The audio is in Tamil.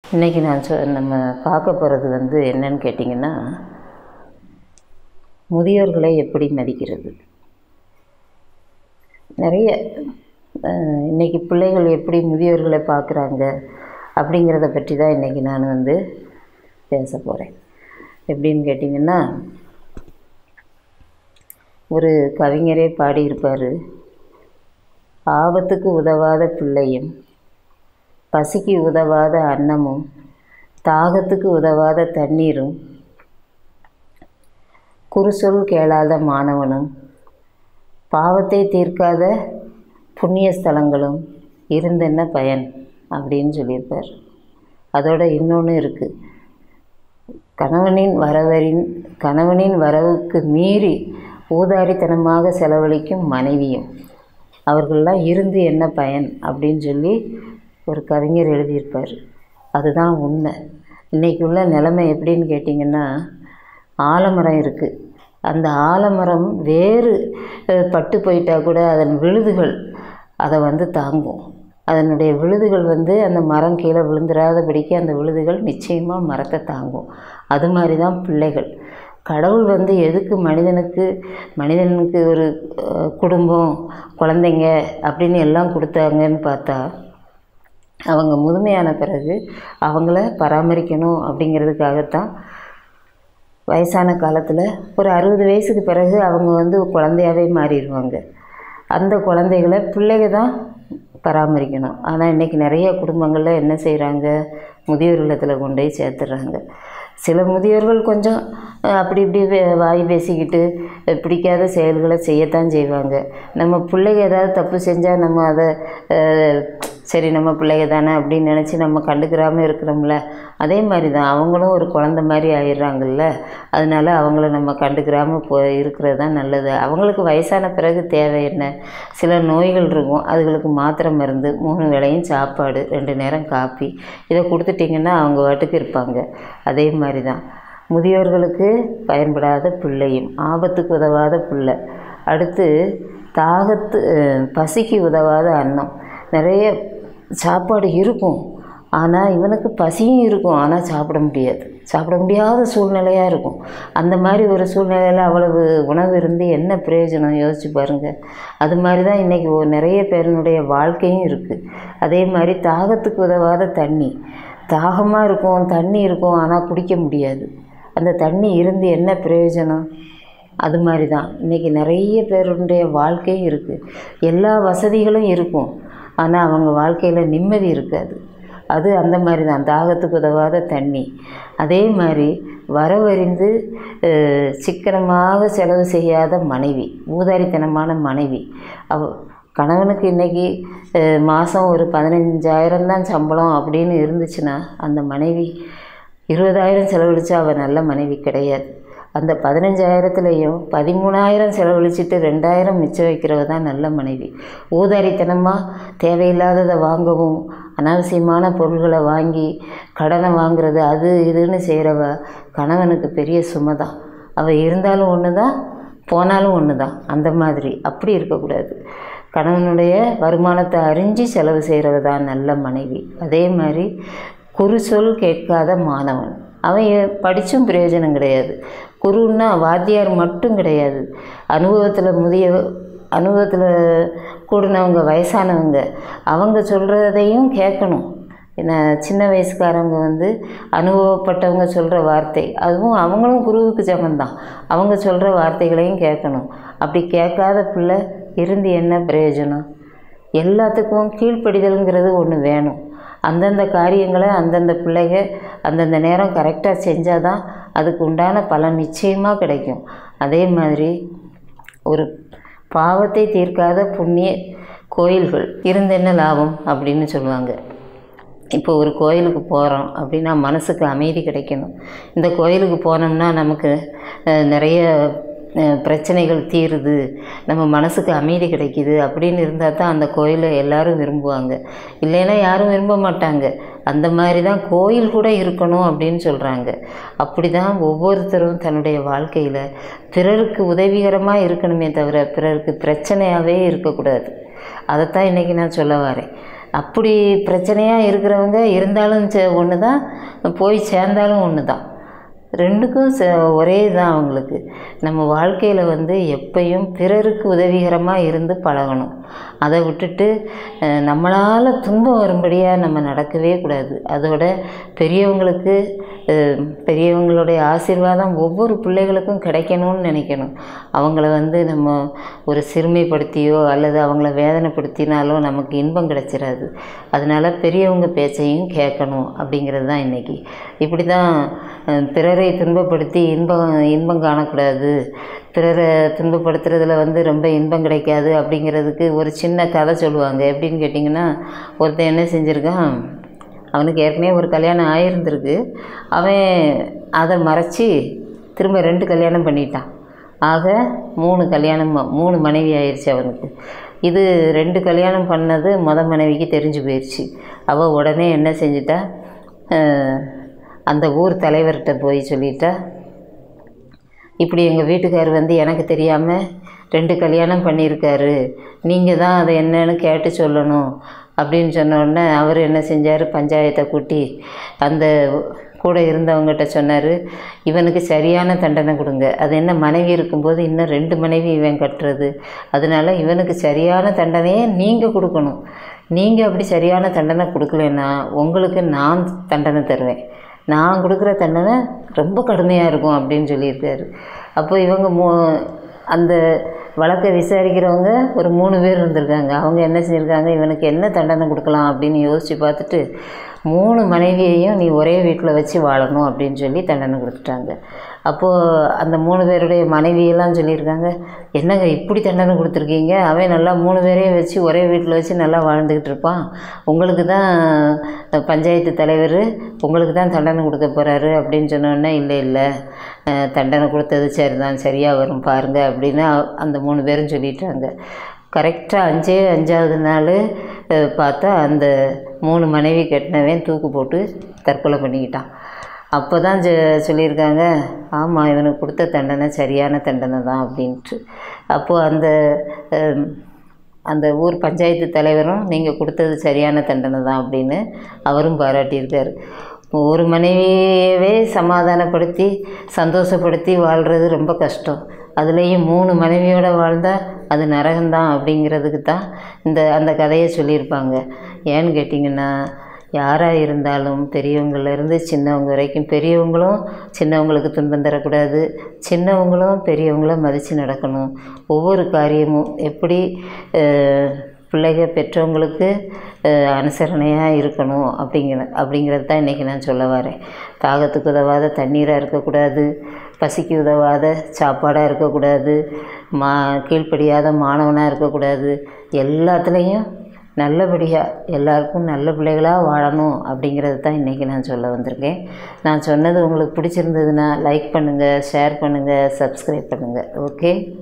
இன்றைக்கி நான் சொ நம்ம பார்க்க போகிறது வந்து என்னன்னு கேட்டிங்கன்னா முதியோர்களை எப்படி மதிக்கிறது நிறைய அஹ், இன்னைக்கு பிள்ளைகள் எப்படி முதியோர்களை பார்க்குறாங்க அப்படிங்கிறத பற்றி தான் இன்றைக்கி நான் வந்து பேச போகிறேன் எப்படின்னு கேட்டிங்கன்னா ஒரு கவிஞரே பாடியிருப்பார் ஆபத்துக்கு உதவாத பிள்ளையும் பசிக்கு உதவாத அன்னமும் தாகத்துக்கு உதவாத தண்ணீரும் குறுசொல் கேளாத மாணவனும் பாவத்தை தீர்க்காத புண்ணிய ஸ்தலங்களும் இருந்தென்ன பயன் அப்படின்னு சொல்லியிருப்பார் அதோட இன்னொன்று இருக்குது கணவனின் வரவரின் கணவனின் வரவுக்கு மீறி ஊதாரித்தனமாக செலவழிக்கும் மனைவியும் அவர்களெலாம் இருந்து என்ன பயன் அப்படின்னு சொல்லி ஒரு கவிஞர் எழுதியிருப்பார் அதுதான் உண்மை இன்றைக்கி உள்ள நிலைமை எப்படின்னு கேட்டிங்கன்னா ஆலமரம் இருக்குது அந்த ஆலமரம் வேறு அஹ், பட்டு போயிட்டா கூட அதன் விழுதுகள் அதை வந்து தாங்கும் அதனுடைய விழுதுகள் வந்து அந்த மரம் கீழே விழுந்துடாதபடிக்கு அந்த விழுதுகள் நிச்சயமாக மரத்தை தாங்கும் அது மாதிரி தான் பிள்ளைகள் கடவுள் வந்து எதுக்கு மனிதனுக்கு மனிதனுக்கு ஒரு அஹ், குடும்பம் குழந்தைங்க அப்படின்னு எல்லாம் கொடுத்தாங்கன்னு பார்த்தா அவங்க முதுமையான பிறகு அவங்கள பராமரிக்கணும் அப்படிங்கிறதுக்காகத்தான் வயசான காலத்தில் ஒரு அறுபது வயசுக்கு பிறகு அவங்க வந்து குழந்தையாவே மாறிடுவாங்க அந்த குழந்தைகளை பிள்ளைக தான் பராமரிக்கணும் ஆனால் இன்றைக்கி நிறைய குடும்பங்களில் என்ன செய்கிறாங்க முதியோர் இல்லத்தில் கொண்டு போய் சேர்த்துடுறாங்க சில முதியோர்கள் கொஞ்சம் அஹ், அப்படி இப்படி வே- வாய் பேசிக்கிட்டு அஹ், பிடிக்காத செயல்களை செய்யத்தான் செய்வாங்க நம்ம பிள்ளைங்க ஏதாவது தப்பு செஞ்சால் நம்ம அதை அஹ், சரி நம்ம பிள்ளைங்க தானே அப்படின்னு நினச்சி நம்ம கண்டுக்கிறாம இருக்கிறோம்ல அதே மாதிரி தான் அவங்களும் ஒரு குழந்த மாதிரி ஆயிடுறாங்கல்ல அதனால அவங்கள நம்ம கண்டுக்கிறாம போ இருக்கிறது தான் நல்லது அவங்களுக்கு வயசான பிறகு தேவை என்ன சில நோய்கள் இருக்கும் அதுகளுக்கு மாத்திரை மருந்து மூணு வேளையும் சாப்பாடு ரெண்டு நேரம் காப்பி இதை கொடுத்துட்டிங்கன்னா அவங்க வாட்டுக்கு இருப்பாங்க அதே மாதிரி தான் முதியோர்களுக்கு பயன்படாத பிள்ளையும் ஆபத்துக்கு உதவாத பிள்ளை அடுத்து தாகத்து அஹ், பசிக்கு உதவாத அன்னம் நிறைய சாப்பாடு இருக்கும் ஆனால் இவனுக்கு பசியும் இருக்கும் ஆனால் சாப்பிட முடியாது சாப்பிட முடியாத சூழ்நிலையாக இருக்கும் அந்த மாதிரி ஒரு சூழ்நிலையில் அவ்வளவு உணவு இருந்து என்ன பிரயோஜனம் யோசிச்சு பாருங்கள் அது மாதிரி தான் இன்றைக்கி நிறைய பேருனுடைய வாழ்க்கையும் இருக்குது அதே மாதிரி தாகத்துக்கு உதவாத தண்ணி தாகமாக இருக்கும் தண்ணி இருக்கும் ஆனால் குடிக்க முடியாது அந்த தண்ணி இருந்து என்ன பிரயோஜனம் அது மாதிரி தான் இன்றைக்கி நிறைய பேருடைய வாழ்க்கையும் இருக்குது எல்லா வசதிகளும் இருக்கும் ஆனால் அவங்க வாழ்க்கையில் நிம்மதி இருக்காது அது அந்த மாதிரி தான் தாகத்துக்கு உதவாத தண்ணி அதே மாதிரி வரவறிந்து அஹ், சிக்கனமாக செலவு செய்யாத மனைவி ஊதாரித்தனமான மனைவி அவ கணவனுக்கு இன்றைக்கி மாதம் ஒரு பதினஞ்சாயிரம் தான் சம்பளம் அப்படின்னு இருந்துச்சுன்னா அந்த மனைவி இருபதாயிரம் செலவழிச்சா அவள் நல்ல மனைவி கிடையாது அந்த பதினஞ்சாயிரத்துலேயும் பதிமூணாயிரம் செலவழிச்சிட்டு ரெண்டாயிரம் மிச்சம் வைக்கிறவ தான் நல்ல மனைவி ஊதாரித்தனமாக தேவையில்லாததை வாங்கவும் அனாவசியமான பொருள்களை வாங்கி கடனை வாங்குறது அது இதுன்னு செய்கிறவ கணவனுக்கு பெரிய சுமை தான் அவள் இருந்தாலும் ஒன்று தான் போனாலும் ஒன்று தான் அந்த மாதிரி அப்படி இருக்கக்கூடாது கணவனுடைய வருமானத்தை அறிஞ்சு செலவு செய்கிறவ தான் நல்ல மனைவி அதே மாதிரி குறுசொல் கேட்காத மாணவன் அவன் எ- படிச்சும் பிரயோஜனம் கிடையாது குருன்னா வாத்தியார் மட்டும் கிடையாது அனுபவத்தில் முதிய அனுபவத்தில் கூடினவங்க வயசானவங்க அவங்க சொல்கிறதையும் கேட்கணும் என்ன சின்ன வயசுக்காரவங்க வந்து அனுபவப்பட்டவங்க சொல்கிற வார்த்தை அதுவும் அவங்களும் குருவுக்கு சமந்தான் அவங்க சொல்கிற வார்த்தைகளையும் கேட்கணும் அப்படி கேட்காத பிள்ளை இருந்து என்ன பிரயோஜனம் எல்லாத்துக்கும் கீழ்ப்படிதல்ங்கிறது ஒன்று வேணும் அந்தந்த காரியங்களை அந்தந்த பிள்ளைக அந்தந்த நேரம் கரெக்டாக செஞ்சால் தான் அதுக்கு உண்டான பலன் நிச்சயமாக கிடைக்கும் அதே மாதிரி ஒரு பாவத்தை தீர்க்காத புண்ணிய கோயில்கள் இருந்து என்ன லாபம் அப்படின்னு சொல்லுவாங்க இப்போ ஒரு கோயிலுக்கு போகிறோம் அப்படின்னா மனசுக்கு அமைதி கிடைக்கணும் இந்த கோயிலுக்கு போனோம்னா நமக்கு அஹ், நிறைய அஹ், பிரச்சனைகள் தீருது நம்ம மனசுக்கு அமைதி கிடைக்குது அப்படின்னு இருந்தால் தான் அந்த கோயிலை எல்லாரும் விரும்புவாங்க இல்லைன்னா யாரும் விரும்ப மாட்டாங்க அந்த மாதிரி தான் கோயில் கூட இருக்கணும் அப்படின்னு சொல்கிறாங்க அப்படி தான் ஒவ்வொருத்தரும் தன்னுடைய வாழ்க்கையில் பிறருக்கு உதவிகரமாக இருக்கணுமே தவிர பிறருக்கு பிரச்சனையாகவே இருக்கக்கூடாது அதைத்தான் இன்றைக்கி நான் சொல்ல வரேன் அப்படி பிரச்சனையாக இருக்கிறவங்க இருந்தாலும் ஒன்று தான் போய் சேர்ந்தாலும் ஒன்று தான் ரெண்டுக்கும் ச ஒரே தான் அவங்களுக்கு நம்ம வாழ்க்கையில் வந்து எப்பயும் பிறருக்கு உதவிகரமாக இருந்து பழகணும் அதை விட்டுட்டு அஹ், நம்மளால் துன்பம் வரும்படியாக நம்ம நடக்கவே கூடாது அதோட பெரியவங்களுக்கு அஹ், பெரியவங்களுடைய ஆசீர்வாதம் ஒவ்வொரு பிள்ளைகளுக்கும் கிடைக்கணும்னு நினைக்கணும் அவங்கள வந்து நம்ம ஒரு சிறுமைப்படுத்தியோ அல்லது அவங்கள வேதனைப்படுத்தினாலோ நமக்கு இன்பம் கிடைச்சிடாது அதனால் பெரியவங்க பேச்சையும் கேட்கணும் அப்படிங்கிறது தான் இன்றைக்கி இப்படி தான் அஹ், பிறரை துன்பப்படுத்தி இன்பம் இன்பம் காணக்கூடாது பிறரை துன்பப்படுத்துறதுல வந்து ரொம்ப இன்பம் கிடைக்காது அப்படிங்கிறதுக்கு ஒரு சின்ன கதை சொல்லுவாங்க எப்படின்னு கேட்டிங்கன்னா ஒருத்தன் என்ன செஞ்சுருக்கான் அவனுக்கு ஏற்கனவே ஒரு கல்யாணம் ஆயிருந்திருக்கு அவன் அதை மறைச்சி திரும்ப ரெண்டு கல்யாணம் பண்ணிட்டான் ஆக மூணு கல்யாணம் மூணு மனைவி ஆயிடுச்சு அவனுக்கு இது ரெண்டு கல்யாணம் பண்ணது முத மனைவிக்கு தெரிஞ்சு போயிடுச்சு அவள் உடனே என்ன செஞ்சிட்டா அஹ், அந்த ஊர் தலைவர்கிட்ட போய் சொல்லிட்டா இப்படி எங்கள் வீட்டுக்கார் வந்து எனக்கு தெரியாமல் ரெண்டு கல்யாணம் பண்ணியிருக்காரு நீங்கள் தான் அதை என்னன்னு கேட்டு சொல்லணும் அப்படின்னு சொன்ன உடனே அவர் என்ன செஞ்சார் பஞ்சாயத்தை கூட்டி அந்த கூட இருந்தவங்ககிட்ட சொன்னார் இவனுக்கு சரியான தண்டனை கொடுங்க அது என்ன மனைவி இருக்கும்போது இன்னும் ரெண்டு மனைவி இவன் கட்டுறது அதனால இவனுக்கு சரியான தண்டனையை நீங்கள் கொடுக்கணும் நீங்கள் அப்படி சரியான தண்டனை கொடுக்கலன்னா உங்களுக்கு நான் தண்டனை தருவேன் நான் கொடுக்குற தண்டனை ரொம்ப கடுமையாக இருக்கும் அப்படின்னு சொல்லியிருக்காரு அப்போ இவங்க மூ அந்த வழக்கை விசாரிக்கிறவங்க ஒரு மூணு பேர் இருந்திருக்காங்க அவங்க என்ன செஞ்சுருக்காங்க இவனுக்கு என்ன தண்டனை கொடுக்கலாம் அப்படின்னு யோசித்து பார்த்துட்டு மூணு மனைவியையும் நீ ஒரே வீட்டில் வச்சு வாழணும் அப்படின்னு சொல்லி தண்டனை கொடுத்துட்டாங்க அப்போது அந்த மூணு பேருடைய மனைவியெல்லாம் சொல்லியிருக்காங்க என்னங்க இப்படி தண்டனை கொடுத்துருக்கீங்க அவன் நல்லா மூணு பேரையும் வச்சு ஒரே வீட்டில் வச்சு நல்லா வாழ்ந்துக்கிட்டு இருப்பான் உங்களுக்கு தான் பஞ்சாயத்து தலைவர் உங்களுக்கு தான் தண்டனை கொடுக்க போகிறாரு அப்படின்னு சொன்னோடனே இல்லை இல்லை அஹ், தண்டனை கொடுத்தது சரிதான் சரியாக வரும் பாருங்க அப்படின்னு அ- அந்த மூணு பேரும் சொல்லிட்டாங்க கரெக்டாக அஞ்சே அஞ்சாவது நாள் அஹ், பார்த்தா அந்த மூணு மனைவி கட்டினவன் தூக்கு போட்டு தற்கொலை பண்ணிக்கிட்டான் அப்போ தான் ஜ சொல்லியிருக்காங்க ஆமாம் இவனுக்கு கொடுத்த தண்டனை சரியான தண்டனை தான் அப்படின்ட்டு அப்போது அந்த அஹ், அந்த ஊர் பஞ்சாயத்து தலைவரும் நீங்கள் கொடுத்தது சரியான தண்டனை தான் அப்படின்னு அவரும் பாராட்டியிருக்காரு ஒரு மனைவியவே சமாதானப்படுத்தி சந்தோஷப்படுத்தி வாழ்கிறது ரொம்ப கஷ்டம் அதுலேயும் மூணு மனைவியோட வாழ்ந்தால் அது நரகம்தான் அப்படிங்கிறதுக்கு தான் இந்த அந்த கதையை சொல்லியிருப்பாங்க ஏன்னு கேட்டிங்கன்னா யாராக இருந்தாலும் பெரியவங்கள்லேருந்து சின்னவங்க வரைக்கும் பெரியவங்களும் சின்னவங்களுக்கு துன்பம் தரக்கூடாது சின்னவங்களும் பெரியவங்கள மதித்து நடக்கணும் ஒவ்வொரு காரியமும் எப்படி அஹ், பிள்ளைக பெற்றவங்களுக்கு அஹ், அனுசரணையாக இருக்கணும் அப்படிங்கிற அப்படிங்கிறது தான் இன்றைக்கி நான் சொல்ல வரேன் தாகத்துக்கு உதவாத தண்ணீராக இருக்கக்கூடாது பசிக்கு உதவாத சாப்பாடாக இருக்கக்கூடாது மா கீழ்ப்படியாத மாணவனாக இருக்கக்கூடாது எல்லாத்துலேயும் நல்லபடியாக எல்லாருக்கும் நல்ல பிள்ளைகளாக வாழணும் அப்படிங்கிறது தான் இன்றைக்கி நான் சொல்ல வந்திருக்கேன் நான் சொன்னது உங்களுக்கு பிடிச்சிருந்ததுன்னா லைக் பண்ணுங்கள் ஷேர் பண்ணுங்கள் சப்ஸ்கிரைப் பண்ணுங்கள் ஓகே